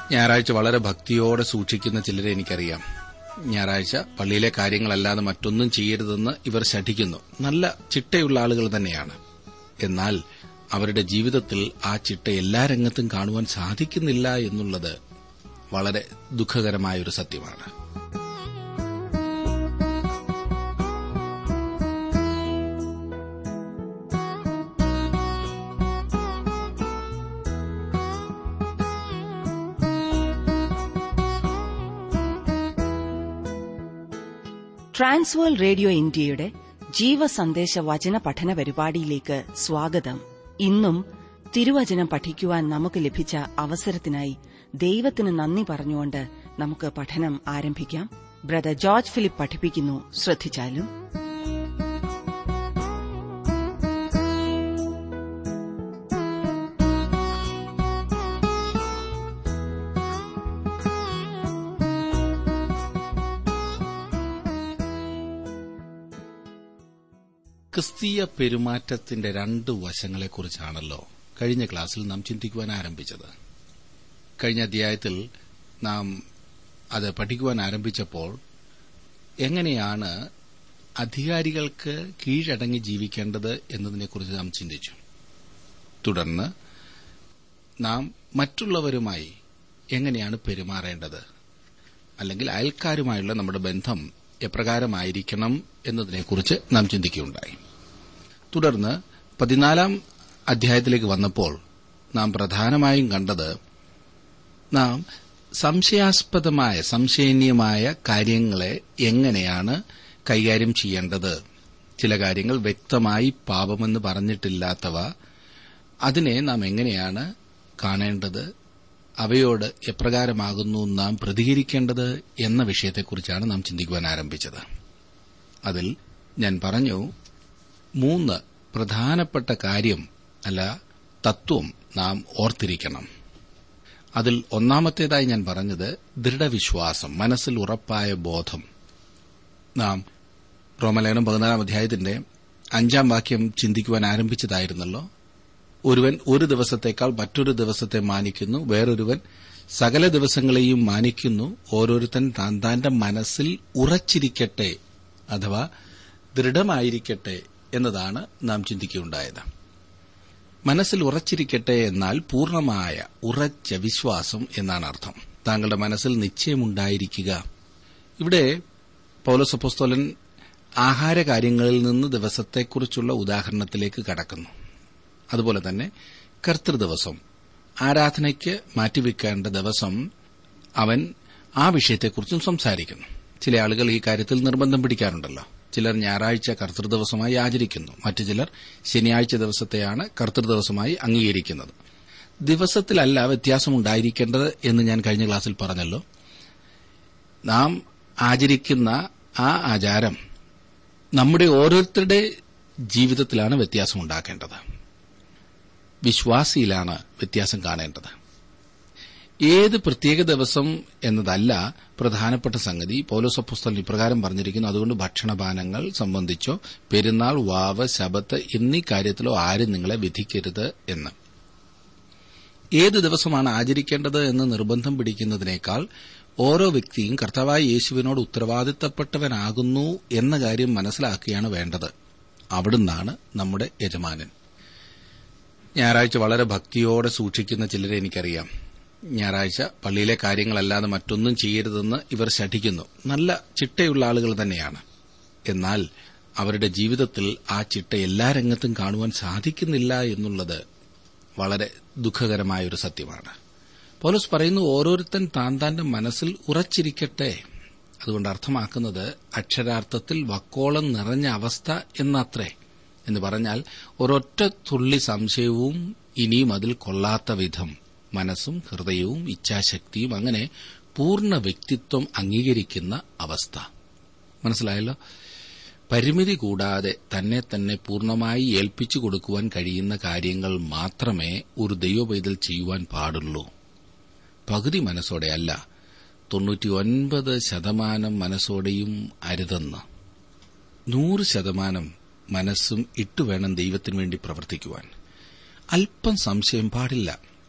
ഞായറാഴ്ച വളരെ ഭക്തിയോടെ സൂക്ഷിക്കുന്ന ചിലരെ എനിക്കറിയാം ഞായറാഴ്ച പള്ളിയിലെ കാര്യങ്ങളല്ലാതെ മറ്റൊന്നും ചെയ്യരുതെന്ന് ഇവർ ശഠിക്കുന്നു നല്ല ചിട്ടയുള്ള ആളുകൾ തന്നെയാണ് എന്നാൽ അവരുടെ ജീവിതത്തിൽ ആ ചിട്ട എല്ലാ രംഗത്തും കാണുവാൻ സാധിക്കുന്നില്ല എന്നുള്ളത് വളരെ ദുഃഖകരമായൊരു സത്യമാണ് ട്രാൻസ്വേൾ റേഡിയോ ഇന്ത്യയുടെ ജീവസന്ദേശ വചന പഠന പരിപാടിയിലേക്ക് സ്വാഗതം ഇന്നും തിരുവചനം പഠിക്കുവാൻ നമുക്ക് ലഭിച്ച അവസരത്തിനായി ദൈവത്തിന് നന്ദി പറഞ്ഞുകൊണ്ട് നമുക്ക് പഠനം ആരംഭിക്കാം ബ്രദർ ജോർജ് ഫിലിപ്പ് പഠിപ്പിക്കുന്നു ശ്രദ്ധിച്ചാലും ക്രിസ്തീയ പെരുമാറ്റത്തിന്റെ രണ്ട് വശങ്ങളെക്കുറിച്ചാണല്ലോ കഴിഞ്ഞ ക്ലാസ്സിൽ നാം ചിന്തിക്കുവാൻ ആരംഭിച്ചത് കഴിഞ്ഞ അധ്യായത്തിൽ നാം അത് പഠിക്കുവാൻ ആരംഭിച്ചപ്പോൾ എങ്ങനെയാണ് അധികാരികൾക്ക് കീഴടങ്ങി ജീവിക്കേണ്ടത് എന്നതിനെക്കുറിച്ച് നാം ചിന്തിച്ചു തുടർന്ന് നാം മറ്റുള്ളവരുമായി എങ്ങനെയാണ് പെരുമാറേണ്ടത് അല്ലെങ്കിൽ അയൽക്കാരുമായുള്ള നമ്മുടെ ബന്ധം എപ്രകാരമായിരിക്കണം എന്നതിനെക്കുറിച്ച് നാം ചിന്തിക്കുകയുണ്ടായി തുടർന്ന് പതിനാലാം അധ്യായത്തിലേക്ക് വന്നപ്പോൾ നാം പ്രധാനമായും കണ്ടത് നാം സംശയാസ്പദമായ സംശയനീയമായ കാര്യങ്ങളെ എങ്ങനെയാണ് കൈകാര്യം ചെയ്യേണ്ടത് ചില കാര്യങ്ങൾ വ്യക്തമായി പാപമെന്ന് പറഞ്ഞിട്ടില്ലാത്തവ അതിനെ നാം എങ്ങനെയാണ് കാണേണ്ടത് അവയോട് എപ്രകാരമാകുന്നു നാം പ്രതികരിക്കേണ്ടത് എന്ന വിഷയത്തെക്കുറിച്ചാണ് നാം ചിന്തിക്കുവാൻ ആരംഭിച്ചത് അതിൽ ഞാൻ പറഞ്ഞു മൂന്ന് പ്രധാനപ്പെട്ട കാര്യം അല്ല തത്വം നാം ഓർത്തിരിക്കണം അതിൽ ഒന്നാമത്തേതായി ഞാൻ പറഞ്ഞത് ദൃഢവിശ്വാസം മനസ്സിൽ ഉറപ്പായ ബോധം നാം റോമലേഖനം പതിനാലാം അധ്യായത്തിന്റെ അഞ്ചാം വാക്യം ചിന്തിക്കുവാൻ ആരംഭിച്ചതായിരുന്നല്ലോ ഒരുവൻ ഒരു ദിവസത്തേക്കാൾ മറ്റൊരു ദിവസത്തെ മാനിക്കുന്നു വേറൊരുവൻ സകല ദിവസങ്ങളെയും മാനിക്കുന്നു ഓരോരുത്തൻ താൻ താന്റെ മനസ്സിൽ ഉറച്ചിരിക്കട്ടെ അഥവാ ദൃഢമായിരിക്കട്ടെ എന്നതാണ് നാം ചിന്തിക്കുകയുണ്ടായത് മനസ്സിൽ ഉറച്ചിരിക്കട്ടെ എന്നാൽ പൂർണ്ണമായ ഉറച്ച വിശ്വാസം എന്നാണ് അർത്ഥം താങ്കളുടെ മനസ്സിൽ നിശ്ചയമുണ്ടായിരിക്കുക ഇവിടെ പൌലസപ്പോസ്തോലൻ ആഹാരകാര്യങ്ങളിൽ നിന്ന് ദിവസത്തെക്കുറിച്ചുള്ള ഉദാഹരണത്തിലേക്ക് കടക്കുന്നു അതുപോലെ തന്നെ കർത്തൃദിവസം ആരാധനയ്ക്ക് മാറ്റിവെക്കേണ്ട ദിവസം അവൻ ആ വിഷയത്തെക്കുറിച്ചും സംസാരിക്കുന്നു ചില ആളുകൾ ഈ കാര്യത്തിൽ നിർബന്ധം പിടിക്കാറുണ്ടല്ലോ ചിലർ ഞായറാഴ്ച കർത്തൃദിവസമായി ആചരിക്കുന്നു മറ്റു ചിലർ ശനിയാഴ്ച ദിവസത്തെയാണ് കർത്തൃദിവസമായി അംഗീകരിക്കുന്നത് ദിവസത്തിലല്ല വ്യത്യാസമുണ്ടായിരിക്കേണ്ടത് എന്ന് ഞാൻ കഴിഞ്ഞ ക്ലാസ്സിൽ പറഞ്ഞല്ലോ നാം ആചരിക്കുന്ന ആ ആചാരം നമ്മുടെ ഓരോരുത്തരുടെ ജീവിതത്തിലാണ് വ്യത്യാസമുണ്ടാക്കേണ്ടത് വിശ്വാസിയിലാണ് വ്യത്യാസം കാണേണ്ടത് ഏത് പ്രത്യേക ദിവസം എന്നതല്ല പ്രധാനപ്പെട്ട സംഗതി പൌലോസപ്പുസ്തലം ഇപ്രകാരം പറഞ്ഞിരിക്കുന്നു അതുകൊണ്ട് ഭക്ഷണപാനങ്ങൾ സംബന്ധിച്ചോ പെരുന്നാൾ വാവ് ശബത്ത് എന്നീ കാര്യത്തിലോ ആരും നിങ്ങളെ വിധിക്കരുത് എന്ന് ഏത് ദിവസമാണ് ആചരിക്കേണ്ടത് എന്ന് നിർബന്ധം പിടിക്കുന്നതിനേക്കാൾ ഓരോ വ്യക്തിയും കർത്താവായ യേശുവിനോട് ഉത്തരവാദിത്തപ്പെട്ടവനാകുന്നു എന്ന കാര്യം മനസ്സിലാക്കുകയാണ് വേണ്ടത് അവിടുന്നാണ് നമ്മുടെ യജമാനൻ ഞായറാഴ്ച വളരെ ഭക്തിയോടെ സൂക്ഷിക്കുന്ന ചിലരെ എനിക്കറിയാം ഞായറാഴ്ച പള്ളിയിലെ കാര്യങ്ങളല്ലാതെ മറ്റൊന്നും ചെയ്യരുതെന്ന് ഇവർ ശഠിക്കുന്നു നല്ല ചിട്ടയുള്ള ആളുകൾ തന്നെയാണ് എന്നാൽ അവരുടെ ജീവിതത്തിൽ ആ ചിട്ട എല്ലാ രംഗത്തും കാണുവാൻ സാധിക്കുന്നില്ല എന്നുള്ളത് വളരെ ദുഃഖകരമായൊരു സത്യമാണ് പോലീസ് പറയുന്നു ഓരോരുത്തൻ താൻ താന്റെ മനസ്സിൽ ഉറച്ചിരിക്കട്ടെ അതുകൊണ്ട് അർത്ഥമാക്കുന്നത് അക്ഷരാർത്ഥത്തിൽ വക്കോളം നിറഞ്ഞ അവസ്ഥ എന്നത്രേ എന്ന് പറഞ്ഞാൽ ഒരൊറ്റ തുള്ളി സംശയവും ഇനിയും അതിൽ കൊള്ളാത്ത വിധം മനസ്സും ഹൃദയവും ഇച്ഛാശക്തിയും അങ്ങനെ പൂർണ്ണ വ്യക്തിത്വം അംഗീകരിക്കുന്ന അവസ്ഥ മനസ്സിലായല്ലോ പരിമിതി കൂടാതെ തന്നെ തന്നെ പൂർണ്ണമായി ഏൽപ്പിച്ചു കൊടുക്കുവാൻ കഴിയുന്ന കാര്യങ്ങൾ മാത്രമേ ഒരു ദൈവപൈതൽ ചെയ്യുവാൻ പാടുള്ളൂ പകുതി മനസ്സോടെ അല്ല തൊണ്ണൂറ്റിയൊൻപത് ശതമാനം മനസ്സോടെയും അരുതെന്ന് നൂറ് ശതമാനം മനസ്സും ഇട്ടുവേണം ദൈവത്തിനു വേണ്ടി പ്രവർത്തിക്കുവാൻ അല്പം സംശയം പാടില്ല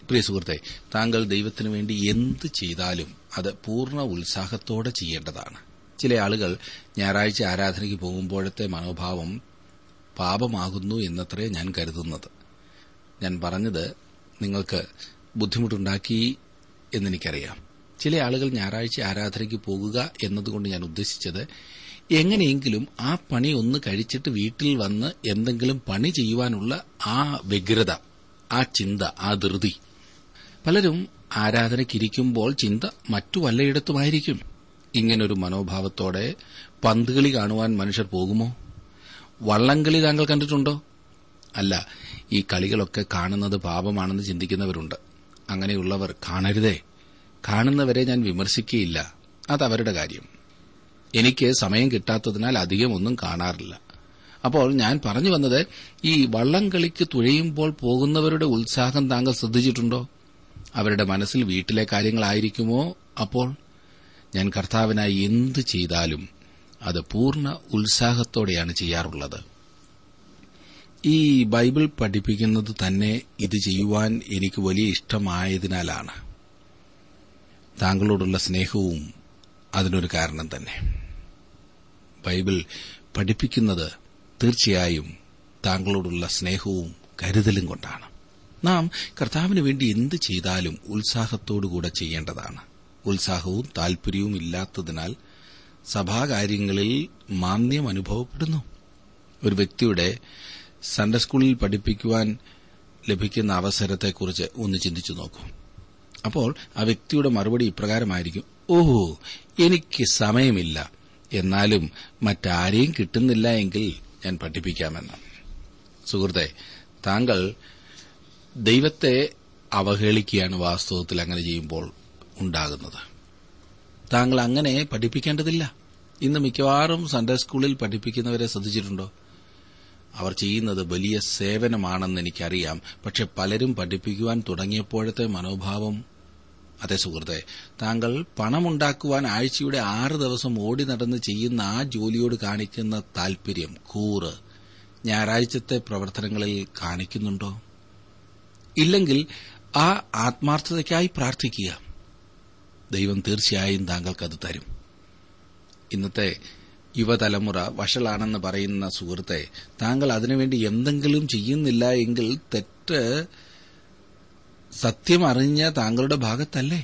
പ്രിയ സുഹൃത്തെ താങ്കൾ ദൈവത്തിനു വേണ്ടി എന്ത് ചെയ്താലും അത് പൂർണ്ണ ഉത്സാഹത്തോടെ ചെയ്യേണ്ടതാണ് ചില ആളുകൾ ഞായറാഴ്ച ആരാധനയ്ക്ക് പോകുമ്പോഴത്തെ മനോഭാവം പാപമാകുന്നു എന്നത്രേ ഞാൻ കരുതുന്നത് ഞാൻ പറഞ്ഞത് നിങ്ങൾക്ക് ബുദ്ധിമുട്ടുണ്ടാക്കി എന്നെനിക്കറിയാം ചില ആളുകൾ ഞായറാഴ്ച ആരാധനയ്ക്ക് പോകുക എന്നതുകൊണ്ട് ഞാൻ ഉദ്ദേശിച്ചത് എങ്ങനെയെങ്കിലും ആ പണി ഒന്ന് കഴിച്ചിട്ട് വീട്ടിൽ വന്ന് എന്തെങ്കിലും പണി ചെയ്യുവാനുള്ള ആ വ്യഗ്രത ആ ചിന്ത ആ ധൃതി പലരും ആരാധനയ്ക്കിരിക്കുമ്പോൾ ചിന്ത മറ്റു വല്ലയിടത്തുമായിരിക്കും ഇങ്ങനൊരു മനോഭാവത്തോടെ പന്തുകളി കാണുവാൻ മനുഷ്യർ പോകുമോ വള്ളംകളി താങ്കൾ കണ്ടിട്ടുണ്ടോ അല്ല ഈ കളികളൊക്കെ കാണുന്നത് പാപമാണെന്ന് ചിന്തിക്കുന്നവരുണ്ട് അങ്ങനെയുള്ളവർ കാണരുതേ കാണുന്നവരെ ഞാൻ വിമർശിക്കുകയില്ല അത് അവരുടെ കാര്യം എനിക്ക് സമയം കിട്ടാത്തതിനാൽ അധികം ഒന്നും കാണാറില്ല അപ്പോൾ ഞാൻ പറഞ്ഞു വന്നത് ഈ വള്ളംകളിക്ക് തുഴയുമ്പോൾ പോകുന്നവരുടെ ഉത്സാഹം താങ്കൾ ശ്രദ്ധിച്ചിട്ടുണ്ടോ അവരുടെ മനസ്സിൽ വീട്ടിലെ കാര്യങ്ങളായിരിക്കുമോ അപ്പോൾ ഞാൻ കർത്താവിനായി എന്ത് ചെയ്താലും അത് പൂർണ്ണ ഉത്സാഹത്തോടെയാണ് ചെയ്യാറുള്ളത് ഈ ബൈബിൾ പഠിപ്പിക്കുന്നത് തന്നെ ഇത് ചെയ്യുവാൻ എനിക്ക് വലിയ ഇഷ്ടമായതിനാലാണ് താങ്കളോടുള്ള സ്നേഹവും അതിനൊരു കാരണം തന്നെ ബൈബിൾ പഠിപ്പിക്കുന്നത് തീർച്ചയായും താങ്കളോടുള്ള സ്നേഹവും കരുതലും കൊണ്ടാണ് നാം കർത്താവിന് വേണ്ടി എന്ത് ചെയ്താലും ഉത്സാഹത്തോടുകൂടെ ചെയ്യേണ്ടതാണ് ഉത്സാഹവും താൽപര്യവും ഇല്ലാത്തതിനാൽ സഭാകാര്യങ്ങളിൽ മാന്യം അനുഭവപ്പെടുന്നു ഒരു വ്യക്തിയുടെ സൺഡേ സ്കൂളിൽ പഠിപ്പിക്കുവാൻ ലഭിക്കുന്ന അവസരത്തെക്കുറിച്ച് ഒന്ന് ചിന്തിച്ചു നോക്കൂ അപ്പോൾ ആ വ്യക്തിയുടെ മറുപടി ഇപ്രകാരമായിരിക്കും ഓഹോ എനിക്ക് സമയമില്ല എന്നാലും മറ്റാരെയും കിട്ടുന്നില്ല എങ്കിൽ ഞാൻ പഠിപ്പിക്കാമെന്ന് സുഹൃത്തെ താങ്കൾ ദൈവത്തെ അവഹേളിക്കുകയാണ് വാസ്തവത്തിൽ അങ്ങനെ ചെയ്യുമ്പോൾ ഉണ്ടാകുന്നത് താങ്കൾ അങ്ങനെ പഠിപ്പിക്കേണ്ടതില്ല ഇന്ന് മിക്കവാറും സൺഡേ സ്കൂളിൽ പഠിപ്പിക്കുന്നവരെ ശ്രദ്ധിച്ചിട്ടുണ്ടോ അവർ ചെയ്യുന്നത് വലിയ സേവനമാണെന്ന് എനിക്കറിയാം പക്ഷെ പലരും പഠിപ്പിക്കുവാൻ തുടങ്ങിയപ്പോഴത്തെ മനോഭാവം അതെ സുഹൃത്തെ താങ്കൾ പണമുണ്ടാക്കുവാൻ ആഴ്ചയുടെ ആറ് ദിവസം ഓടി നടന്ന് ചെയ്യുന്ന ആ ജോലിയോട് കാണിക്കുന്ന താൽപര്യം കൂറ് ഞായറാഴ്ചത്തെ പ്രവർത്തനങ്ങളിൽ കാണിക്കുന്നുണ്ടോ ഇല്ലെങ്കിൽ ആ ആത്മാർത്ഥതയ്ക്കായി പ്രാർത്ഥിക്കുക ദൈവം തീർച്ചയായും താങ്കൾക്കത് തരും ഇന്നത്തെ യുവതലമുറ വഷളാണെന്ന് പറയുന്ന സുഹൃത്തെ താങ്കൾ അതിനുവേണ്ടി എന്തെങ്കിലും ചെയ്യുന്നില്ല എങ്കിൽ തെറ്റ് സത്യം അറിഞ്ഞ താങ്കളുടെ ഭാഗത്തല്ലേ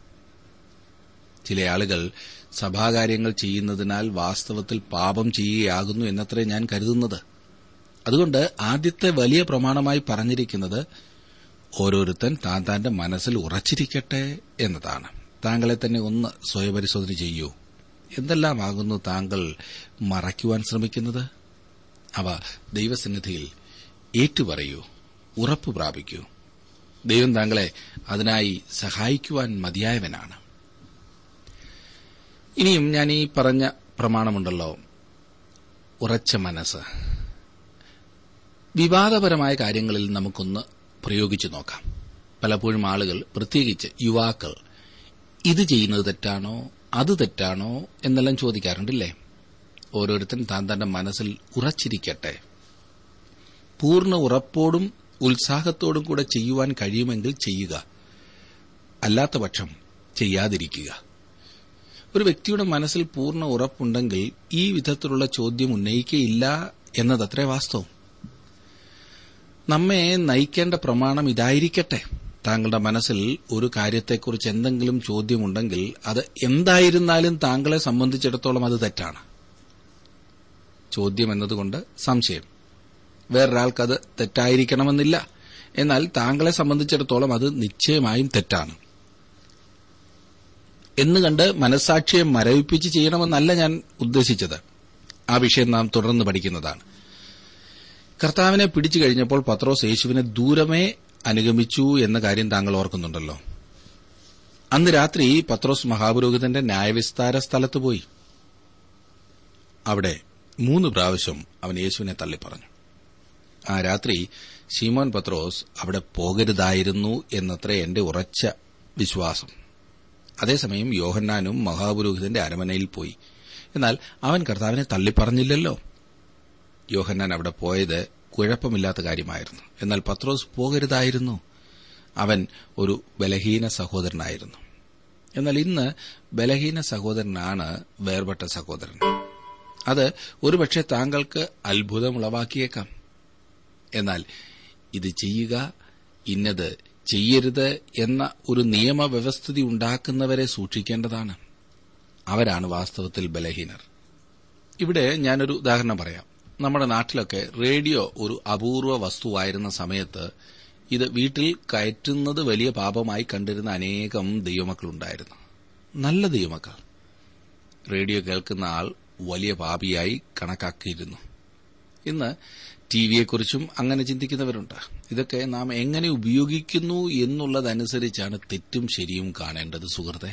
ചില ആളുകൾ സഭാകാര്യങ്ങൾ ചെയ്യുന്നതിനാൽ വാസ്തവത്തിൽ പാപം ചെയ്യുകയാകുന്നു എന്നത്രേ ഞാൻ കരുതുന്നത് അതുകൊണ്ട് ആദ്യത്തെ വലിയ പ്രമാണമായി പറഞ്ഞിരിക്കുന്നത് ഓരോരുത്തൻ താൻ താന്റെ മനസ്സിൽ ഉറച്ചിരിക്കട്ടെ എന്നതാണ് താങ്കളെ തന്നെ ഒന്ന് സ്വയപരിശോധന ചെയ്യൂ എന്തെല്ലാമാകുന്നു താങ്കൾ മറയ്ക്കുവാൻ ശ്രമിക്കുന്നത് അവ ദൈവസന്നിധിയിൽ ഏറ്റുപറയൂ ഉറപ്പു പ്രാപിക്കൂ ദൈവം താങ്കളെ അതിനായി സഹായിക്കുവാൻ മതിയായവനാണ് ഇനിയും ഞാൻ ഈ പറഞ്ഞ പ്രമാണമുണ്ടല്ലോ ഉറച്ച മനസ്സ് വിവാദപരമായ കാര്യങ്ങളിൽ നമുക്കൊന്ന് പ്രയോഗിച്ചു നോക്കാം പലപ്പോഴും ആളുകൾ പ്രത്യേകിച്ച് യുവാക്കൾ ഇത് ചെയ്യുന്നത് തെറ്റാണോ അത് തെറ്റാണോ എന്നെല്ലാം ചോദിക്കാറുണ്ടല്ലേ ഓരോരുത്തൻ താൻ തന്റെ മനസ്സിൽ ഉറച്ചിരിക്കട്ടെ പൂർണ്ണ ഉറപ്പോടും ഉത്സാഹത്തോടും കൂടെ ചെയ്യുവാൻ കഴിയുമെങ്കിൽ ചെയ്യുക അല്ലാത്തപക്ഷം ചെയ്യാതിരിക്കുക ഒരു വ്യക്തിയുടെ മനസ്സിൽ പൂർണ്ണ ഉറപ്പുണ്ടെങ്കിൽ ഈ വിധത്തിലുള്ള ചോദ്യം ഉന്നയിക്കയില്ല എന്നതത്രേ വാസ്തവം നമ്മെ നയിക്കേണ്ട പ്രമാണം ഇതായിരിക്കട്ടെ താങ്കളുടെ മനസ്സിൽ ഒരു കാര്യത്തെക്കുറിച്ച് എന്തെങ്കിലും ചോദ്യമുണ്ടെങ്കിൽ അത് എന്തായിരുന്നാലും താങ്കളെ സംബന്ധിച്ചിടത്തോളം അത് തെറ്റാണ് ചോദ്യം എന്നതുകൊണ്ട് സംശയം വേറൊരാൾക്കത് തെറ്റായിരിക്കണമെന്നില്ല എന്നാൽ താങ്കളെ സംബന്ധിച്ചിടത്തോളം അത് നിശ്ചയമായും തെറ്റാണ് എന്ന് കണ്ട് മനസാക്ഷിയെ മരവിപ്പിച്ച് ചെയ്യണമെന്നല്ല ഞാൻ ഉദ്ദേശിച്ചത് ആ വിഷയം നാം തുടർന്ന് പഠിക്കുന്നതാണ് കർത്താവിനെ പിടിച്ചു കഴിഞ്ഞപ്പോൾ പത്രോസ് യേശുവിനെ ദൂരമേ അനുഗമിച്ചു എന്ന കാര്യം താങ്കൾ ഓർക്കുന്നുണ്ടല്ലോ അന്ന് രാത്രി പത്രോസ് മഹാപുരോഹിതന്റെ ന്യായവിസ്താര സ്ഥലത്ത് പോയി അവിടെ മൂന്ന് പ്രാവശ്യം അവൻ യേശുവിനെ തള്ളിപ്പറഞ്ഞു ആ രാത്രി ശീമോൻ പത്രോസ് അവിടെ പോകരുതായിരുന്നു എന്നത്ര എന്റെ ഉറച്ച വിശ്വാസം അതേസമയം യോഹന്നാനും മഹാപുരോഹിതന്റെ അരമനയിൽ പോയി എന്നാൽ അവൻ കർത്താവിനെ തള്ളിപ്പറഞ്ഞില്ലല്ലോ യോഹന്നാൻ അവിടെ പോയത് കുഴപ്പമില്ലാത്ത കാര്യമായിരുന്നു എന്നാൽ പത്രോസ് പോകരുതായിരുന്നു അവൻ ഒരു ബലഹീന സഹോദരനായിരുന്നു എന്നാൽ ഇന്ന് ബലഹീന സഹോദരനാണ് വേർപെട്ട സഹോദരൻ അത് ഒരുപക്ഷെ താങ്കൾക്ക് അത്ഭുതമുളവാക്കിയേക്കാം എന്നാൽ ഇത് ചെയ്യുക ഇന്നത് ചെയ്യരുത് എന്ന ഒരു നിയമവ്യവസ്ഥിതി ഉണ്ടാക്കുന്നവരെ സൂക്ഷിക്കേണ്ടതാണ് അവരാണ് വാസ്തവത്തിൽ ബലഹീനർ ഇവിടെ ഞാനൊരു ഉദാഹരണം പറയാം നമ്മുടെ നാട്ടിലൊക്കെ റേഡിയോ ഒരു അപൂർവ വസ്തുവായിരുന്ന സമയത്ത് ഇത് വീട്ടിൽ കയറ്റുന്നത് വലിയ പാപമായി കണ്ടിരുന്ന അനേകം ദൈവമക്കളുണ്ടായിരുന്നു നല്ല ദൈവമക്കൾ റേഡിയോ കേൾക്കുന്ന ആൾ വലിയ പാപിയായി കണക്കാക്കിയിരുന്നു ഇന്ന് ടിവിയെക്കുറിച്ചും അങ്ങനെ ചിന്തിക്കുന്നവരുണ്ട് ഇതൊക്കെ നാം എങ്ങനെ ഉപയോഗിക്കുന്നു എന്നുള്ളതനുസരിച്ചാണ് തെറ്റും ശരിയും കാണേണ്ടത് സുഹൃത്തെ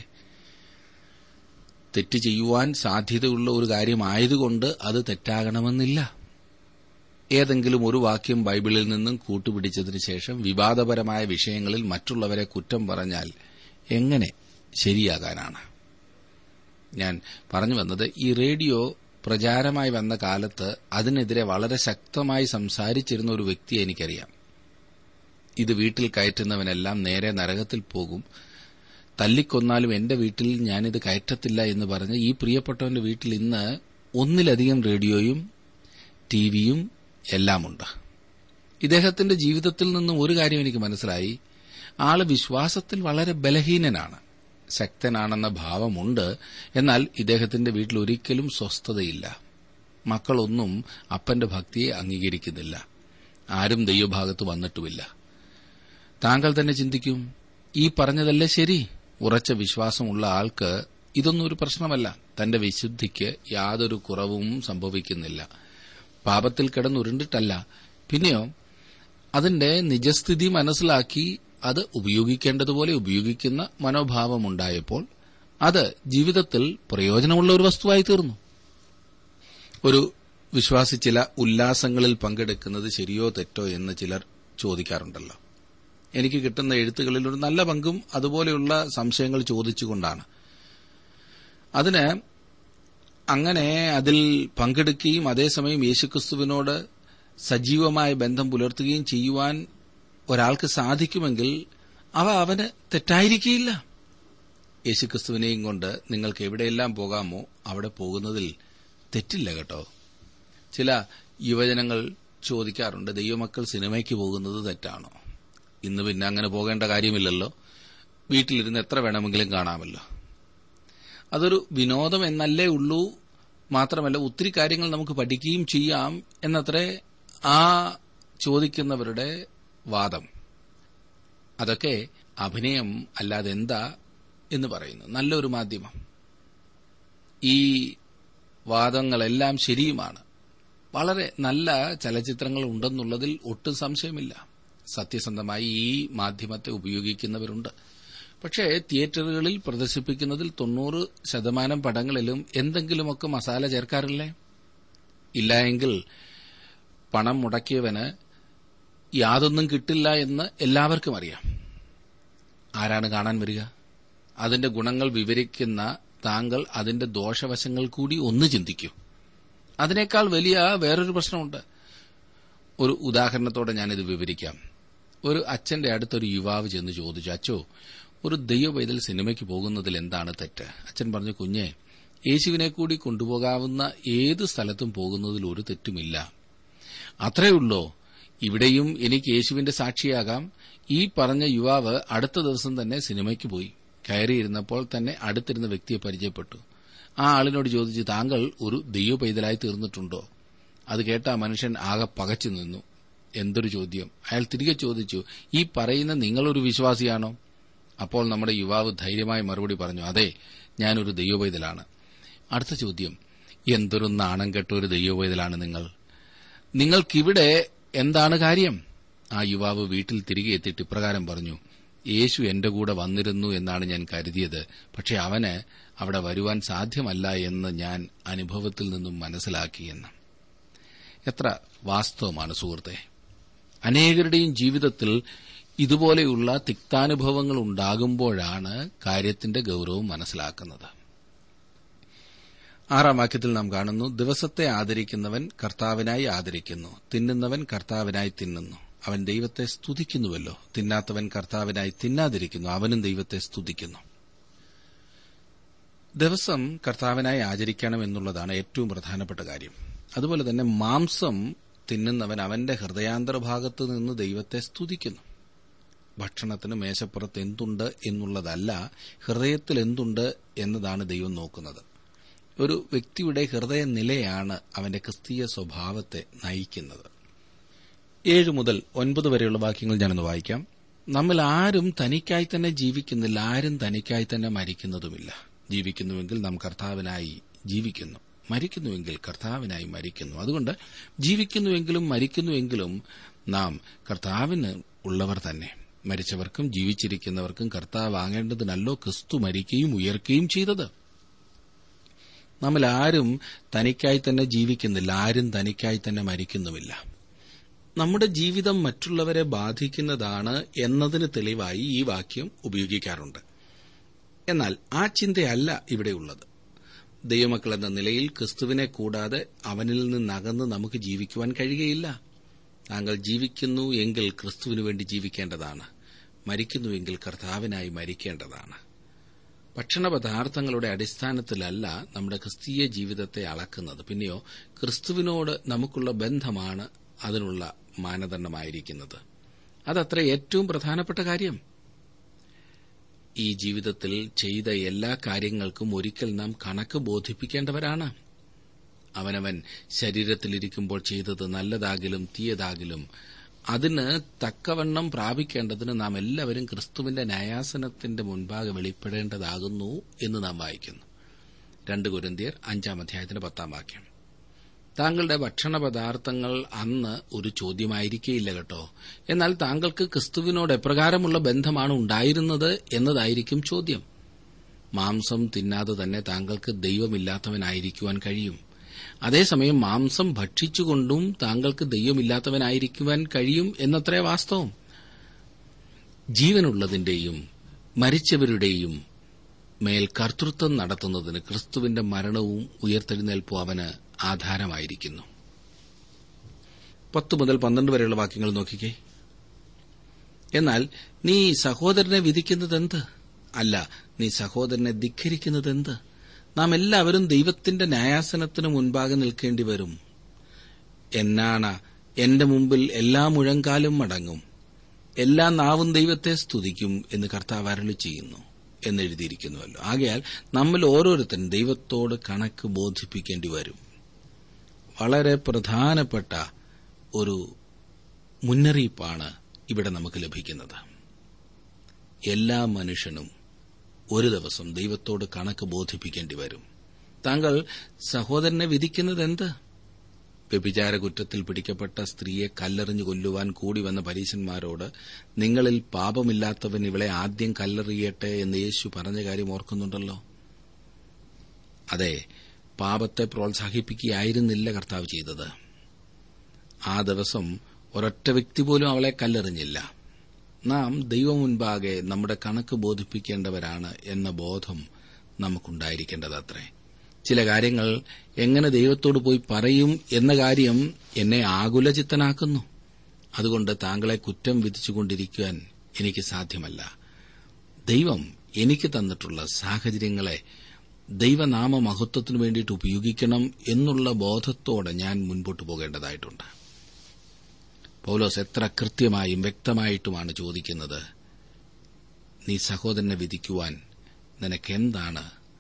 തെറ്റ് ചെയ്യുവാൻ സാധ്യതയുള്ള ഒരു കാര്യമായതുകൊണ്ട് അത് തെറ്റാകണമെന്നില്ല ഏതെങ്കിലും ഒരു വാക്യം ബൈബിളിൽ നിന്നും കൂട്ടുപിടിച്ചതിനു ശേഷം വിവാദപരമായ വിഷയങ്ങളിൽ മറ്റുള്ളവരെ കുറ്റം പറഞ്ഞാൽ എങ്ങനെ ശരിയാകാനാണ് ഞാൻ പറഞ്ഞു വന്നത് ഈ റേഡിയോ പ്രചാരമായി വന്ന കാലത്ത് അതിനെതിരെ വളരെ ശക്തമായി സംസാരിച്ചിരുന്ന ഒരു വ്യക്തിയെ എനിക്കറിയാം ഇത് വീട്ടിൽ കയറ്റുന്നവനെല്ലാം നേരെ നരകത്തിൽ പോകും തല്ലിക്കൊന്നാലും എന്റെ വീട്ടിൽ ഞാനിത് കയറ്റത്തില്ല എന്ന് പറഞ്ഞ് ഈ പ്രിയപ്പെട്ടവന്റെ വീട്ടിൽ ഇന്ന് ഒന്നിലധികം റേഡിയോയും ടിവിയും എല്ലാമുണ്ട് ഇദ്ദേഹത്തിന്റെ ജീവിതത്തിൽ നിന്നും ഒരു കാര്യം എനിക്ക് മനസ്സിലായി ആള് വിശ്വാസത്തിൽ വളരെ ബലഹീനനാണ് ശക്തനാണെന്ന ഭാവമുണ്ട് എന്നാൽ ഇദ്ദേഹത്തിന്റെ വീട്ടിൽ ഒരിക്കലും സ്വസ്ഥതയില്ല മക്കളൊന്നും അപ്പന്റെ ഭക്തിയെ അംഗീകരിക്കുന്നില്ല ആരും ദൈവഭാഗത്ത് വന്നിട്ടുമില്ല താങ്കൾ തന്നെ ചിന്തിക്കും ഈ പറഞ്ഞതല്ലേ ശരി ഉറച്ച വിശ്വാസമുള്ള ആൾക്ക് ഇതൊന്നും ഒരു പ്രശ്നമല്ല തന്റെ വിശുദ്ധിക്ക് യാതൊരു കുറവും സംഭവിക്കുന്നില്ല പാപത്തിൽ കിടന്നുരുണ്ടിട്ടല്ല പിന്നെയോ അതിന്റെ നിജസ്ഥിതി മനസ്സിലാക്കി അത് ഉപയോഗിക്കേണ്ടതുപോലെ ഉപയോഗിക്കുന്ന മനോഭാവമുണ്ടായപ്പോൾ അത് ജീവിതത്തിൽ പ്രയോജനമുള്ള ഒരു വസ്തുവായി തീർന്നു ഒരു വിശ്വാസി ചില ഉല്ലാസങ്ങളിൽ പങ്കെടുക്കുന്നത് ശരിയോ തെറ്റോ എന്ന് ചിലർ ചോദിക്കാറുണ്ടല്ലോ എനിക്ക് കിട്ടുന്ന എഴുത്തുകളിൽ ഒരു നല്ല പങ്കും അതുപോലെയുള്ള സംശയങ്ങൾ ചോദിച്ചുകൊണ്ടാണ് അതിന് അങ്ങനെ അതിൽ പങ്കെടുക്കുകയും അതേസമയം യേശുക്രിസ്തുവിനോട് സജീവമായ ബന്ധം പുലർത്തുകയും ചെയ്യുവാൻ ഒരാൾക്ക് സാധിക്കുമെങ്കിൽ അവ അവന് തെറ്റായിരിക്കില്ല യേശുക്രിസ്തുവിനെയും കൊണ്ട് നിങ്ങൾക്ക് എവിടെയെല്ലാം പോകാമോ അവിടെ പോകുന്നതിൽ തെറ്റില്ല കേട്ടോ ചില യുവജനങ്ങൾ ചോദിക്കാറുണ്ട് ദൈവമക്കൾ സിനിമയ്ക്ക് പോകുന്നത് തെറ്റാണോ ഇന്ന് പിന്നെ അങ്ങനെ പോകേണ്ട കാര്യമില്ലല്ലോ വീട്ടിലിരുന്ന് എത്ര വേണമെങ്കിലും കാണാമല്ലോ അതൊരു വിനോദം എന്നല്ലേ ഉള്ളൂ മാത്രമല്ല ഒത്തിരി കാര്യങ്ങൾ നമുക്ക് പഠിക്കുകയും ചെയ്യാം എന്നത്രേ ആ ചോദിക്കുന്നവരുടെ വാദം അതൊക്കെ അഭിനയം അല്ലാതെ എന്താ എന്ന് പറയുന്നു നല്ലൊരു മാധ്യമം ഈ വാദങ്ങളെല്ലാം ശരിയുമാണ് വളരെ നല്ല ചലച്ചിത്രങ്ങൾ ഉണ്ടെന്നുള്ളതിൽ ഒട്ടും സംശയമില്ല സത്യസന്ധമായി ഈ മാധ്യമത്തെ ഉപയോഗിക്കുന്നവരുണ്ട് പക്ഷേ തിയേറ്ററുകളിൽ പ്രദർശിപ്പിക്കുന്നതിൽ തൊണ്ണൂറ് ശതമാനം പടങ്ങളിലും എന്തെങ്കിലുമൊക്കെ മസാല ചേർക്കാറില്ലേ ഇല്ലായെങ്കിൽ പണം മുടക്കിയവന് യാതൊന്നും കിട്ടില്ല എന്ന് എല്ലാവർക്കും അറിയാം ആരാണ് കാണാൻ വരിക അതിന്റെ ഗുണങ്ങൾ വിവരിക്കുന്ന താങ്കൾ അതിന്റെ ദോഷവശങ്ങൾ കൂടി ഒന്ന് ചിന്തിക്കൂ അതിനേക്കാൾ വലിയ വേറൊരു പ്രശ്നമുണ്ട് ഒരു ഉദാഹരണത്തോടെ ഞാനിത് വിവരിക്കാം ഒരു അച്ഛന്റെ അടുത്തൊരു യുവാവ് ചെന്ന് ചോദിച്ചു അച്ചോ ഒരു ദൈവവൈതൽ സിനിമയ്ക്ക് പോകുന്നതിൽ എന്താണ് തെറ്റ് അച്ഛൻ പറഞ്ഞു കുഞ്ഞെ യേശുവിനെ കൂടി കൊണ്ടുപോകാവുന്ന ഏത് സ്ഥലത്തും പോകുന്നതിൽ ഒരു തെറ്റുമില്ല അത്രയുള്ളോ ഇവിടെയും എനിക്ക് യേശുവിന്റെ സാക്ഷിയാകാം ഈ പറഞ്ഞ യുവാവ് അടുത്ത ദിവസം തന്നെ സിനിമയ്ക്ക് പോയി കയറിയിരുന്നപ്പോൾ തന്നെ അടുത്തിരുന്ന വ്യക്തിയെ പരിചയപ്പെട്ടു ആ ആളിനോട് ചോദിച്ചു താങ്കൾ ഒരു ദൈവ പൈതലായി തീർന്നിട്ടുണ്ടോ അത് കേട്ട ആ മനുഷ്യൻ ആകെ പകച്ചു നിന്നു എന്തൊരു ചോദ്യം അയാൾ തിരികെ ചോദിച്ചു ഈ പറയുന്ന നിങ്ങളൊരു വിശ്വാസിയാണോ അപ്പോൾ നമ്മുടെ യുവാവ് ധൈര്യമായി മറുപടി പറഞ്ഞു അതെ ഞാനൊരു ദൈവപൈതലാണ് അടുത്ത ചോദ്യം എന്തൊരു നാണം കെട്ട ഒരു ദൈവപൈതലാണ് നിങ്ങൾ നിങ്ങൾക്കിവിടെ എന്താണ് കാര്യം ആ യുവാവ് വീട്ടിൽ തിരികെ എത്തിയിട്ട് ഇപ്രകാരം പറഞ്ഞു യേശു എന്റെ കൂടെ വന്നിരുന്നു എന്നാണ് ഞാൻ കരുതിയത് പക്ഷെ അവന് അവിടെ വരുവാൻ സാധ്യമല്ല എന്ന് ഞാൻ അനുഭവത്തിൽ നിന്നും മനസ്സിലാക്കിയെന്ന് എത്ര വാസ്തവമാണ് സുഹൃത്തെ അനേകരുടെയും ജീവിതത്തിൽ ഇതുപോലെയുള്ള തിക്താനുഭവങ്ങൾ ഉണ്ടാകുമ്പോഴാണ് കാര്യത്തിന്റെ ഗൌരവം മനസ്സിലാക്കുന്നത് ആറാം വാക്യത്തിൽ നാം കാണുന്നു ദിവസത്തെ ആദരിക്കുന്നവൻ കർത്താവിനായി ആദരിക്കുന്നു തിന്നുന്നവൻ കർത്താവിനായി തിന്നുന്നു അവൻ ദൈവത്തെ സ്തുതിക്കുന്നുവല്ലോ തിന്നാത്തവൻ കർത്താവിനായി തിന്നാതിരിക്കുന്നു അവനും ദൈവത്തെ സ്തുതിക്കുന്നു ദിവസം കർത്താവിനായി ആചരിക്കണം എന്നുള്ളതാണ് ഏറ്റവും പ്രധാനപ്പെട്ട കാര്യം അതുപോലെ തന്നെ മാംസം തിന്നുന്നവൻ അവന്റെ ഹൃദയാന്തരഭാഗത്ത് നിന്ന് ദൈവത്തെ സ്തുതിക്കുന്നു ഭക്ഷണത്തിന് മേശപ്പുറത്ത് എന്തുണ്ട് എന്നുള്ളതല്ല ഹൃദയത്തിൽ എന്തുണ്ട് എന്നതാണ് ദൈവം നോക്കുന്നത് ഒരു വ്യക്തിയുടെ ഹൃദയനിലയാണ് അവന്റെ ക്രിസ്തീയ സ്വഭാവത്തെ നയിക്കുന്നത് ഏഴ് മുതൽ ഒൻപത് വരെയുള്ള വാക്യങ്ങൾ ഞാനൊന്ന് വായിക്കാം നമ്മൾ ആരും തനിക്കായി തന്നെ ജീവിക്കുന്നില്ല ആരും തനിക്കായി തന്നെ മരിക്കുന്നതുമില്ല ജീവിക്കുന്നുവെങ്കിൽ നാം കർത്താവിനായി ജീവിക്കുന്നു മരിക്കുന്നുവെങ്കിൽ കർത്താവിനായി മരിക്കുന്നു അതുകൊണ്ട് ജീവിക്കുന്നുവെങ്കിലും മരിക്കുന്നുവെങ്കിലും നാം കർത്താവിന് ഉള്ളവർ തന്നെ മരിച്ചവർക്കും ജീവിച്ചിരിക്കുന്നവർക്കും കർത്താവ് വാങ്ങേണ്ടതിനല്ലോ ക്രിസ്തു മരിക്കുകയും ഉയർക്കുകയും ചെയ്തത് നമ്മൾ ആരും തനിക്കായി തന്നെ ജീവിക്കുന്നില്ല ആരും തനിക്കായി തന്നെ മരിക്കുന്നുമില്ല നമ്മുടെ ജീവിതം മറ്റുള്ളവരെ ബാധിക്കുന്നതാണ് എന്നതിന് തെളിവായി ഈ വാക്യം ഉപയോഗിക്കാറുണ്ട് എന്നാൽ ആ ചിന്തയല്ല ഇവിടെയുള്ളത് ദൈവമക്കൾ എന്ന നിലയിൽ ക്രിസ്തുവിനെ കൂടാതെ അവനിൽ നിന്നകന്ന് നമുക്ക് ജീവിക്കുവാൻ കഴിയുകയില്ല താങ്കൾ ജീവിക്കുന്നു എങ്കിൽ ക്രിസ്തുവിനു വേണ്ടി ജീവിക്കേണ്ടതാണ് മരിക്കുന്നുവെങ്കിൽ കർത്താവിനായി മരിക്കേണ്ടതാണ് ഭക്ഷണപദാർത്ഥങ്ങളുടെ അടിസ്ഥാനത്തിലല്ല നമ്മുടെ ക്രിസ്തീയ ജീവിതത്തെ അളക്കുന്നത് പിന്നെയോ ക്രിസ്തുവിനോട് നമുക്കുള്ള ബന്ധമാണ് അതിനുള്ള മാനദണ്ഡമായിരിക്കുന്നത് അതത്ര ഏറ്റവും പ്രധാനപ്പെട്ട കാര്യം ഈ ജീവിതത്തിൽ ചെയ്ത എല്ലാ കാര്യങ്ങൾക്കും ഒരിക്കൽ നാം കണക്ക് ബോധിപ്പിക്കേണ്ടവരാണ് അവനവൻ ശരീരത്തിലിരിക്കുമ്പോൾ ചെയ്തത് നല്ലതാകിലും തീയതാകിലും അതിന് തക്കവണ്ണം പ്രാപിക്കേണ്ടതിന് നാം എല്ലാവരും ക്രിസ്തുവിന്റെ ന്യായാസനത്തിന്റെ മുൻപാകെ വെളിപ്പെടേണ്ടതാകുന്നു എന്ന് നാം വായിക്കുന്നു രണ്ട് കുരന്തിയർ അഞ്ചാം അധ്യായത്തിന്റെ പത്താം വാക്യം താങ്കളുടെ ഭക്ഷണ പദാർത്ഥങ്ങൾ അന്ന് ഒരു ചോദ്യമായിരിക്കേയില്ല കേട്ടോ എന്നാൽ താങ്കൾക്ക് ക്രിസ്തുവിനോട് എപ്രകാരമുള്ള ബന്ധമാണ് ഉണ്ടായിരുന്നത് എന്നതായിരിക്കും ചോദ്യം മാംസം തിന്നാതെ തന്നെ താങ്കൾക്ക് ദൈവമില്ലാത്തവനായിരിക്കുവാൻ കഴിയും അതേസമയം മാംസം ഭക്ഷിച്ചുകൊണ്ടും താങ്കൾക്ക് ദൈവമില്ലാത്തവനായിരിക്കുവാൻ കഴിയും എന്നത്രേ വാസ്തവം ജീവനുള്ളതിന്റെയും മരിച്ചവരുടെയും മേൽ കർത്തൃത്വം നടത്തുന്നതിന് ക്രിസ്തുവിന്റെ മരണവും ഉയർത്തെഴുന്നേൽപ്പും അവന് ആധാരമായിരിക്കുന്നു പത്ത് മുതൽ പന്ത്രണ്ട് വരെയുള്ള വാക്യങ്ങൾ നോക്കിക്കേ എന്നാൽ നീ സഹോദരനെ വിധിക്കുന്നതെന്ത് അല്ല നീ സഹോദരനെ ധിഖരിക്കുന്നതെന്ത് നാം എല്ലാവരും ദൈവത്തിന്റെ ന്യായാസനത്തിന് മുൻപാകെ നിൽക്കേണ്ടി വരും എന്നാണ് എന്റെ മുമ്പിൽ എല്ലാ മുഴങ്കാലും മടങ്ങും എല്ലാ നാവും ദൈവത്തെ സ്തുതിക്കും എന്ന് കർത്താവ് അരളി ചെയ്യുന്നു എന്നെഴുതിയിരിക്കുന്നുവല്ലോ ആകയാൽ നമ്മൾ ഓരോരുത്തരും ദൈവത്തോട് കണക്ക് ബോധിപ്പിക്കേണ്ടി വരും വളരെ പ്രധാനപ്പെട്ട ഒരു മുന്നറിയിപ്പാണ് ഇവിടെ നമുക്ക് ലഭിക്കുന്നത് എല്ലാ മനുഷ്യനും ഒരു ദിവസം ദൈവത്തോട് കണക്ക് ബോധിപ്പിക്കേണ്ടി വരും താങ്കൾ സഹോദരനെ വിധിക്കുന്നത് എന്ത് വ്യഭിചാര കുറ്റത്തിൽ പിടിക്കപ്പെട്ട സ്ത്രീയെ കല്ലെറിഞ്ഞു കൊല്ലുവാൻ കൂടി വന്ന പരീശന്മാരോട് നിങ്ങളിൽ പാപമില്ലാത്തവൻ ഇവളെ ആദ്യം കല്ലെറിയട്ടെ എന്ന് യേശു പറഞ്ഞ കാര്യം ഓർക്കുന്നുണ്ടല്ലോ അതെ പാപത്തെ പ്രോത്സാഹിപ്പിക്കുകയായിരുന്നില്ല കർത്താവ് ചെയ്തത് ആ ദിവസം ഒരൊറ്റ വ്യക്തി പോലും അവളെ കല്ലെറിഞ്ഞില്ല നാം ദൈവം മുൻപാകെ നമ്മുടെ കണക്ക് ബോധിപ്പിക്കേണ്ടവരാണ് എന്ന ബോധം നമുക്കുണ്ടായിരിക്കേണ്ടത് അത്രേ ചില കാര്യങ്ങൾ എങ്ങനെ ദൈവത്തോട് പോയി പറയും എന്ന കാര്യം എന്നെ ആകുലചിത്തനാക്കുന്നു അതുകൊണ്ട് താങ്കളെ കുറ്റം വിധിച്ചുകൊണ്ടിരിക്കുവാൻ എനിക്ക് സാധ്യമല്ല ദൈവം എനിക്ക് തന്നിട്ടുള്ള സാഹചര്യങ്ങളെ ദൈവനാമ മഹത്വത്തിനു വേണ്ടിയിട്ട് ഉപയോഗിക്കണം എന്നുള്ള ബോധത്തോടെ ഞാൻ മുൻപോട്ട് പോകേണ്ടതായിട്ടുണ്ട് പൌലോസ് എത്ര കൃത്യമായും വ്യക്തമായിട്ടുമാണ് ചോദിക്കുന്നത് നീ സഹോദരനെ വിധിക്കുവാൻ നിനക്കെന്താണ്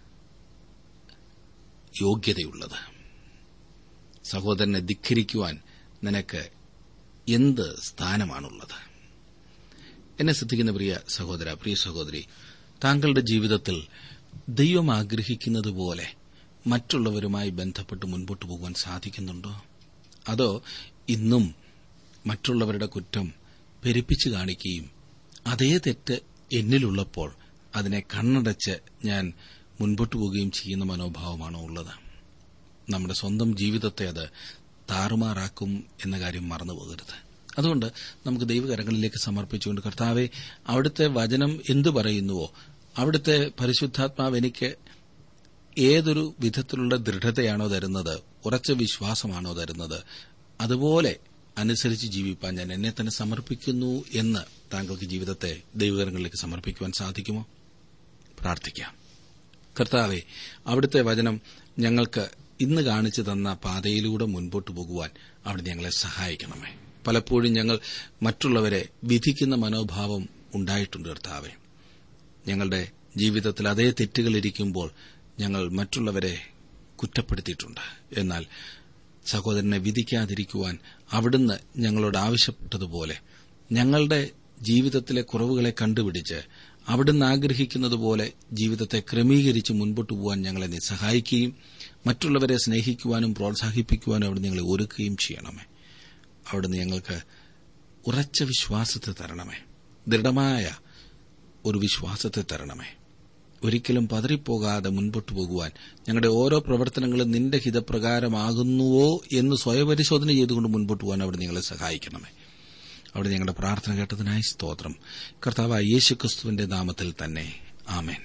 യോഗ്യതയുള്ളത് സഹോദരനെ ധിഖരിക്കുവാൻ നിനക്ക് എന്ത് സ്ഥാനമാണുള്ളത് എന്നെ ശ്രദ്ധിക്കുന്ന പ്രിയ സഹോദര പ്രിയ സഹോദരി താങ്കളുടെ ജീവിതത്തിൽ ദൈവം ആഗ്രഹിക്കുന്നത് പോലെ മറ്റുള്ളവരുമായി ബന്ധപ്പെട്ട് മുൻപോട്ട് പോകുവാൻ സാധിക്കുന്നുണ്ടോ അതോ ഇന്നും മറ്റുള്ളവരുടെ കുറ്റം പെരുപ്പിച്ചു കാണിക്കുകയും അതേ തെറ്റ് എന്നിലുള്ളപ്പോൾ അതിനെ കണ്ണടച്ച് ഞാൻ മുൻപോട്ട് പോവുകയും ചെയ്യുന്ന മനോഭാവമാണോ ഉള്ളത് നമ്മുടെ സ്വന്തം ജീവിതത്തെ അത് താറുമാറാക്കും എന്ന കാര്യം മറന്നുപോകരുത് അതുകൊണ്ട് നമുക്ക് ദൈവകരങ്ങളിലേക്ക് സമർപ്പിച്ചുകൊണ്ട് കർത്താവെ അവിടുത്തെ വചനം എന്തു പറയുന്നുവോ അവിടുത്തെ പരിശുദ്ധാത്മാവ് എനിക്ക് ഏതൊരു വിധത്തിലുള്ള ദൃഢതയാണോ തരുന്നത് ഉറച്ച വിശ്വാസമാണോ തരുന്നത് അതുപോലെ അനുസരിച്ച് ജീവിപ്പാൻ ഞാൻ എന്നെ തന്നെ സമർപ്പിക്കുന്നു എന്ന് താങ്കൾക്ക് ജീവിതത്തെ ദൈവകരങ്ങളിലേക്ക് സമർപ്പിക്കുവാൻ സാധിക്കുമോ പ്രാർത്ഥിക്കാം കർത്താവെ അവിടുത്തെ വചനം ഞങ്ങൾക്ക് ഇന്ന് കാണിച്ചു തന്ന പാതയിലൂടെ മുൻപോട്ട് പോകുവാൻ അവിടെ ഞങ്ങളെ സഹായിക്കണമേ പലപ്പോഴും ഞങ്ങൾ മറ്റുള്ളവരെ വിധിക്കുന്ന മനോഭാവം ഉണ്ടായിട്ടുണ്ട് കർത്താവെ ഞങ്ങളുടെ ജീവിതത്തിൽ അതേ തെറ്റുകൾ ഇരിക്കുമ്പോൾ ഞങ്ങൾ മറ്റുള്ളവരെ കുറ്റപ്പെടുത്തിയിട്ടുണ്ട് എന്നാൽ സഹോദരനെ വിധിക്കാതിരിക്കുവാൻ അവിടുന്ന് ഞങ്ങളോട് ആവശ്യപ്പെട്ടതുപോലെ ഞങ്ങളുടെ ജീവിതത്തിലെ കുറവുകളെ കണ്ടുപിടിച്ച് അവിടുന്ന് ആഗ്രഹിക്കുന്നതുപോലെ ജീവിതത്തെ ക്രമീകരിച്ച് മുൻപോട്ട് പോകാൻ ഞങ്ങളെ നീ സഹായിക്കുകയും മറ്റുള്ളവരെ സ്നേഹിക്കുവാനും പ്രോത്സാഹിപ്പിക്കുവാനും അവിടെ ഞങ്ങളെ ഒരുക്കുകയും ചെയ്യണമേ അവിടുന്ന് ഞങ്ങൾക്ക് ഉറച്ച വിശ്വാസത്തെ തരണമേ ദൃഢമായ ഒരു വിശ്വാസത്തെ തരണമേ ഒരിക്കലും പതറിപ്പോകാതെ മുൻപോട്ട് പോകുവാൻ ഞങ്ങളുടെ ഓരോ പ്രവർത്തനങ്ങളും നിന്റെ ഹിതപ്രകാരമാകുന്നുവോ എന്ന് സ്വയപരിശോധന ചെയ്തുകൊണ്ട് മുൻപോട്ട് പോകാൻ അവിടെ നിങ്ങളെ സഹായിക്കണമേ അവിടെ ഞങ്ങളുടെ പ്രാർത്ഥന കേട്ടതിനായി സ്തോത്രം കർത്താവ് യേശുക്രിസ്തുവിന്റെ നാമത്തിൽ തന്നെ ആമേൻ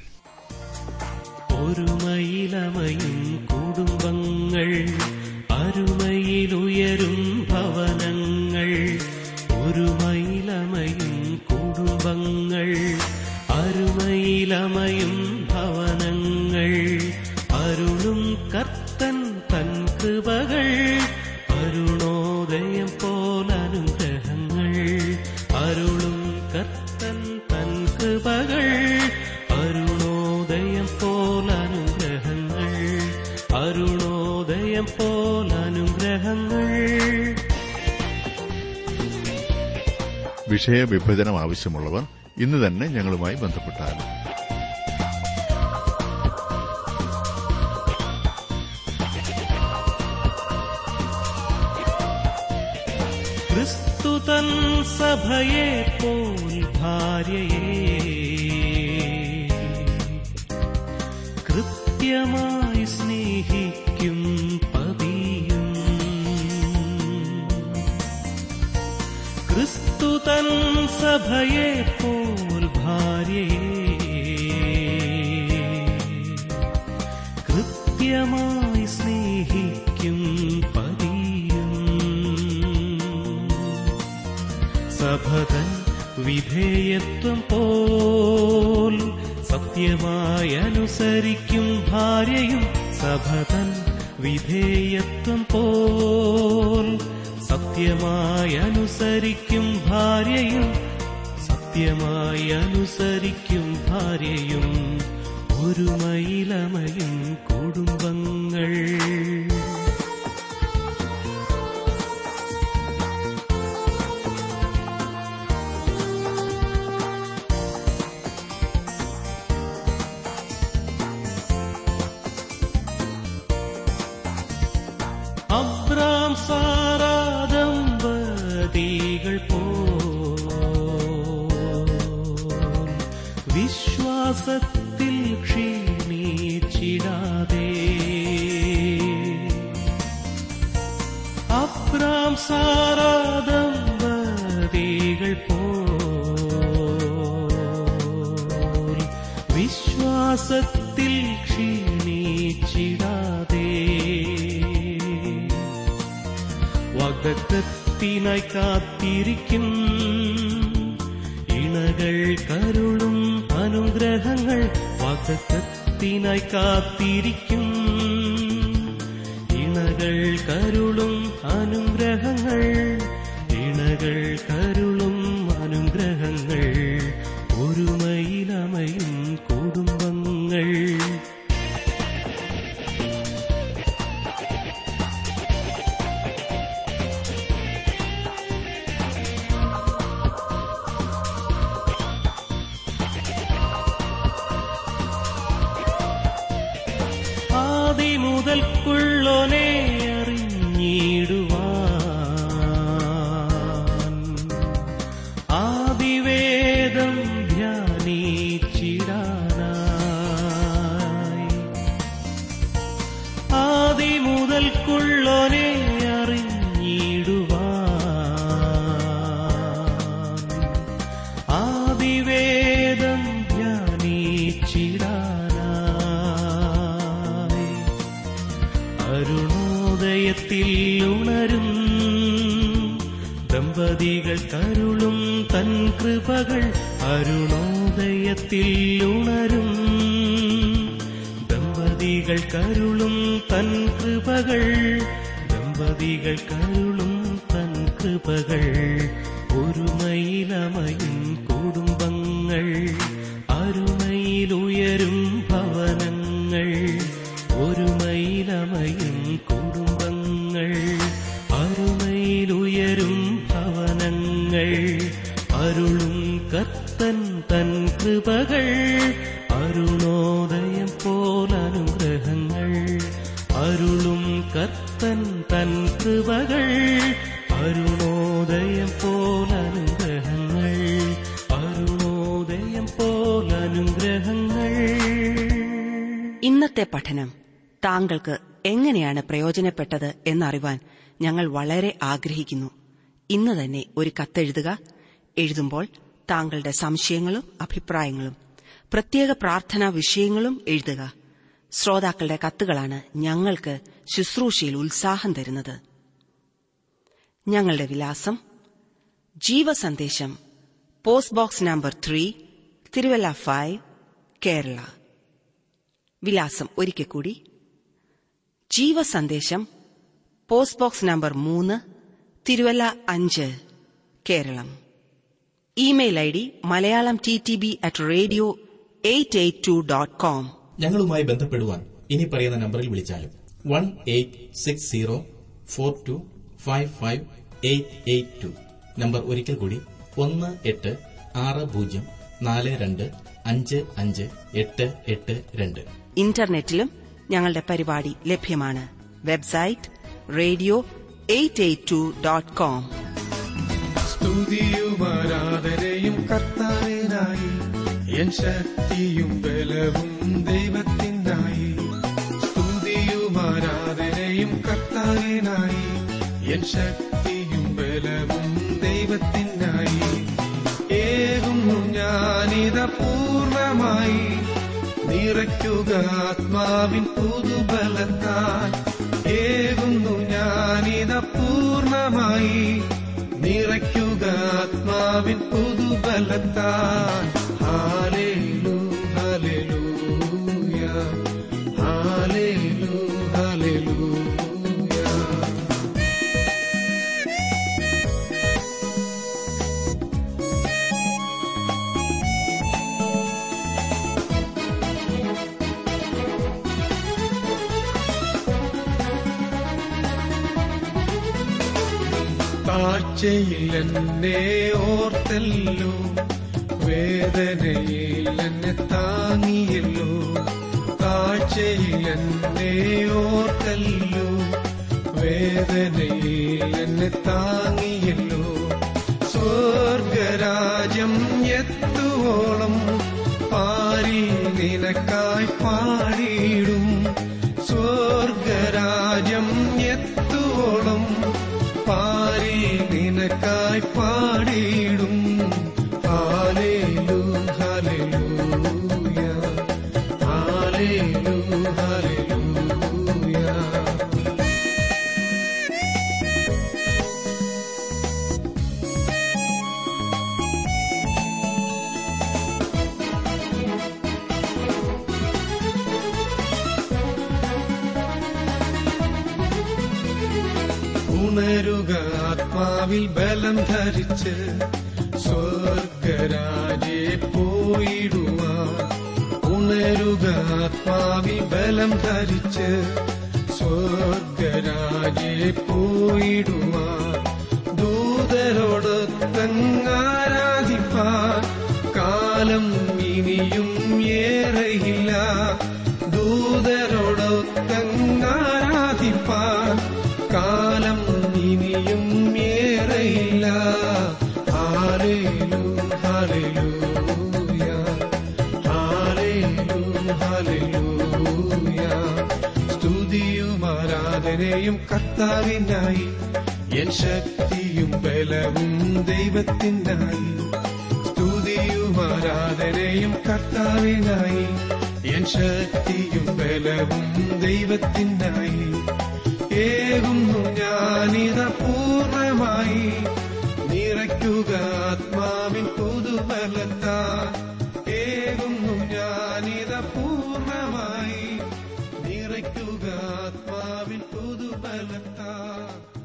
ഒരുമയിലമയും കുടുംബങ്ങൾ അരുമയിലുയരും ഭവനങ്ങൾ ഒരുമയിലമയും കുടുംബങ്ങൾ അരുമയിലമയും ഭവനങ്ങൾ അരുളും കർത്തൻ തൻ കൃപകൾ അരുണോദയം പോലനുഗ്രഹങ്ങൾ അരുളും കർത്തൻ തൻ കൃപകൾ അരുണോദയം പോലനുഗ്രഹങ്ങൾ അരുണോദയം പോലനുഗ്രഹങ്ങൾ വിഷയവിഭജനം ആവശ്യമുള്ളവർ ഇന്ന് തന്നെ ഞങ്ങളുമായി ബന്ധപ്പെട്ടാലും ക്രിസ്തുതൻ സഭയെ പോൽ ഭാര്യയെ കൃത്യമായി സ്നേഹിക്കും പതിയും ക്രിസ്തുതൻ സഭയെ പോൽ ഭാര്യയെ കൃത്യമായി സ്നേഹിക്കും പതിയും സഭതൻ വിധേയത്വം പോൽ സത്യമായി അനുസരിക്കും ഭാര്യയും സഭതൻ വിധേയത്വം പോൽ സത്യമായി അനുസരിക്കും ഭാര്യയും സത്യമായി അനുസരിക്കും ഭാര്യയും ഒരുമയിലമയും കുടുംബങ്ങൾ അബ്രാം സാരാദമ്പതികൾ പോ വിശ്വാസത്തിൽ ക്ഷീണിച്ചിടാതെ അബ്രാം സാരാദമ്പതികൾ പോ വിശ്വാസത്തിൽ ക്ഷീണിച്ചിടാതെ വാഗ്ദത്തത്തിനായി കാത്തിരിക്കും ഇണകൾ കരുളും അനുഗ്രഹങ്ങൾ വാഗ്ദത്തത്തിനായി കാത്തിരിക്കും ഇണകൾ കരുളും അനുഗ്രഹങ്ങൾ ഇണകൾ കരുളും അനുഗ്രഹങ്ങൾ ഒരുമയിലമയും കുടുംബങ്ങൾ ആദി മുതൽക്കുള്ളോനെ അറിഞ്ഞിടുവാൻ ആദിവേദം ധ്യാനിച്ചിടാനായി ആദി മുതൽക്കുള്ളോനെ അറിഞ്ഞിടുവാൻ ആദിവേദം ധ്യാനിച്ചിടാനായി അരുണോദയത്തിൽ ഉണരും ദമ്പതികൾ കരുളും തൻ കൃപകൾ അരുണോദയത്തിൽ ഉണരും ദമ്പതികൾ കരുളും തൻ കൃപകൾ ദമ്പതികൾ കരുളും തൻ കൃപകൾ ഒരുമയിലമയും കുടുംബങ്ങൾ അരുമയിലുയരും ഭവനങ്ങൾ ഒരുമയിലമയും കുടുംബങ്ങൾ അരുമയിലുയരും ഭവനങ്ങൾ അരുളും കത്തൻ തൻ കൃപകൾ അരുണോദയം പോലനുഗ്രഹങ്ങൾ അരുളും കത്തൻ തൻ കൃപകൾ അരുണോദയം പോലനുഗ്രഹങ്ങൾ അരുണോദയം പോലനുഗ്രഹങ്ങൾ ഇന്നത്തെ പഠനം താങ്കൾക്ക് എങ്ങനെയാണ് പ്രയോജനപ്പെട്ടത് എന്നറിവാൻ ഞങ്ങൾ വളരെ ആഗ്രഹിക്കുന്നു ഇന്ന് തന്നെ ഒരു കത്തെഴുതുക എഴുതുമ്പോൾ താങ്കളുടെ സംശയങ്ങളും അഭിപ്രായങ്ങളും പ്രത്യേക പ്രാർത്ഥനാ വിഷയങ്ങളും എഴുതുക ശ്രോതാക്കളുടെ കത്തുകളാണ് ഞങ്ങൾക്ക് ശുശ്രൂഷയിൽ ഉത്സാഹം തരുന്നത് ഞങ്ങളുടെ വിലാസം Jeevasandesham post box number three Thiruvalla five Kerala വിലാസം ഒരിക്കൽ കൂടി ജീവസന്ദേശം പോസ്റ്റ് ബോക്സ് നമ്പർ മൂന്ന് തിരുവല്ല അഞ്ച് Keralam email I D Malayalam T T B at radio eight eight two dot com ഞങ്ങളുമായി ബന്ധപ്പെടുവാൻ ഇനി പറയുന്ന നമ്പറിൽ വിളിച്ചാലും one eight six zero four two five five eight eight two number ഒരിക്കൽ കൂടി ഒന്ന് എട്ട് ആറ് പൂജ്യം നാല് രണ്ട് അഞ്ച് അഞ്ച് എട്ട് എട്ട് രണ്ട് ഇന്റർനെറ്റിലും ഞങ്ങളുടെ പരിപാടി ലഭ്യമാണ് website radio eight eight two dot com സ്തുതിയും ആരാധനയും കർത്താവിനായി എൻ ശക്തിയും ബലവും ദൈവത്തിനായി സ്തുതിയും ആരാധനയും കർത്താവിനായി എൻ ശക്തിയും ബലവും ദൈവത്തിനായി ഏകുന്നു ഞാനിത പൂർണ്ണമായി നിറയ്ക്കുക ആത്മാവിൻ പുതുബലത്താൽ ഏകുന്നു ഞാനിത പൂർണ്ണമായി നിറയ്ക്കുക ആത്മാവിൻ പുതുബലത്താൽ ഹാലേലു ഹല്ലേലൂയ ഹാലേലു ഹല്ലേലൂയ താഴ്ചയിൽ എന്നെ ഓർത്തല്ലോ വേദനയിൽ എന്നെ താങ്ങിയല്ലോ താഴ്ചയിൽ എന്നെ ഓർത്തല്ലോ വേദനയിൽ എന്നെ താങ്ങിയല്ലോ സ്വർഗരാജ്യം എത്തുവോളം പാരി നിനക്കായി പാടിയിടും സ്വർഗരാജ്യം എത്തുവോളം പാരി നിനക്കായി പാടിയിടും ഹാലേലു ഹല്ലേലൂയ ഹാലേലു ഹല്ലേലൂയ ഉണരുക ആത്മാവിൽ ബലം ധരിച്ച് സ്വർഗരാജെ പോയിടുവാൻ ഉണരുക ആത്മാവിൽ ബലം ധരിച്ച് സ്വർഗരാജെ പോയിടുവാൻ ദൂതരോടൊത്തങ്ങാരാധിപ്പാൻ കാലം ഇനിയും ഏറെയില്ല ദൂതരോടൊത്തങ്ങാരാധിപ്പാൻ കാലം ഇനിയും ഏറെയില്ല ഹാലേലു ഹാലേലൂയ ഹാലേലു ഹാലേലൂയ സ്തുതിയും ആരാധനയും കർത്താവിനായി എൻ ശക്തിയും ബലവും ദൈവത്തിനായി സ്തുതിയും ആരാധനയും കർത്താവിനായി എൻ ശക്തിയും ബലവും ദൈവത്തിനായി ഏകുന്നു ഞാനിത പൂർണ്ണമായി നിറയ്ക്കുക ആത്മാവിൻ പുതുബലത്താ ഏകുന്നു ഞാനിത പൂർണ്ണമായി നിറയ്ക്കുക ആത്മാവിൻ പുതുബലത്താ